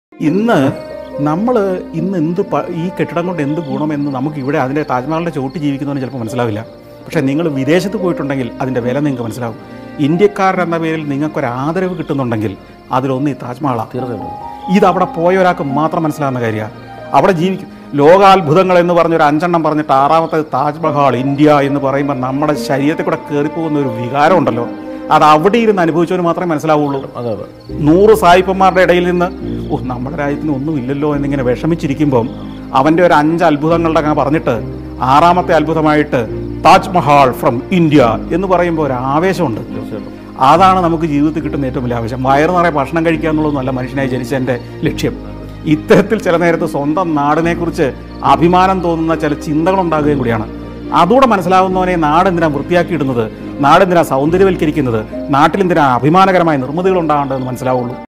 ഇന്ന് നമ്മൾ ഇന്ന് എന്ത് പ- ഈ കെട്ടിടം കൊണ്ട് എന്ത് ഗുണമെന്ന് നമുക്ക് ഇവിടെ അതിൻ്റെ താജ്മഹലിൻ്റെ ചോട്ട് ജീവിക്കുന്നവന് ചിലപ്പോൾ മനസ്സിലാവില്ല പക്ഷേ നിങ്ങൾ വിദേശത്ത് പോയിട്ടുണ്ടെങ്കിൽ അതിൻ്റെ വില നിങ്ങൾക്ക് മനസ്സിലാവും ഇന്ത്യക്കാരൻ എന്ന പേരിൽ നിങ്ങൾക്കൊരു ആദരവ് കിട്ടുന്നുണ്ടെങ്കിൽ അതിലൊന്ന് ഈ താജ്മഹലാണ് തീർച്ചയായിട്ടും ഇത് അവിടെ പോയ ഒരാൾക്ക് മാത്രം മനസ്സിലാവുന്ന കാര്യമാണ് അവിടെ ജീവിക്കും ലോകാത്ഭുതങ്ങൾ എന്ന് പറഞ്ഞൊരു അഞ്ചെണ്ണം പറഞ്ഞിട്ട് ആറാമത്തെ താജ്മഹൽ ഇന്ത്യ എന്ന് പറയുമ്പോൾ നമ്മുടെ ശരീരത്തിൽ കൂടെ കയറിപ്പോകുന്ന ഒരു വികാരം ഉണ്ടല്ലോ അത് അവിടെ ഇരുന്ന് അനുഭവിച്ചവന് മാത്രമേ മനസ്സിലാവുള്ളൂ അതെ അതെ നൂറ് സായിപ്പന്മാരുടെ ഇടയിൽ നിന്ന് ഓ നമ്മുടെ രാജ്യത്തിന് ഒന്നുമില്ലല്ലോ എന്നിങ്ങനെ വിഷമിച്ചിരിക്കുമ്പം അവൻ്റെ ഒരു അഞ്ച് അത്ഭുതങ്ങളുടെ അങ്ങനെ പറഞ്ഞിട്ട് ആറാമത്തെ അത്ഭുതമായിട്ട് താജ്മഹൽ ഫ്രം ഇന്ത്യ എന്ന് പറയുമ്പോൾ ഒരു ആവേശമുണ്ട് തീർച്ചയായിട്ടും അതാണ് നമുക്ക് ജീവിതത്തിൽ കിട്ടുന്ന ഏറ്റവും വലിയ ആവശ്യം വയറു നിറയെ ഭക്ഷണം കഴിക്കുക എന്നുള്ളതൊന്നുമല്ല മനുഷ്യനായി ജനിച്ചതിൻ്റെ ലക്ഷ്യം ഇത്തരത്തിൽ ചില നേരത്ത് സ്വന്തം നാടിനെക്കുറിച്ച് അഭിമാനം തോന്നുന്ന ചില ചിന്തകളുണ്ടാകുകയും കൂടിയാണ് അതുകൂടെ മനസ്സിലാവുന്നവനെ നാടെന്തിനാ വൃത്തിയാക്കിയിടുന്നത് നാടെന്തിനാ സൗന്ദര്യവൽക്കരിക്കുന്നത് നാട്ടിലെന്തിനാ അഭിമാനകരമായ നിർമ്മിതികൾ ഉണ്ടാകേണ്ടതെന്ന് മനസ്സിലാവുള്ളൂ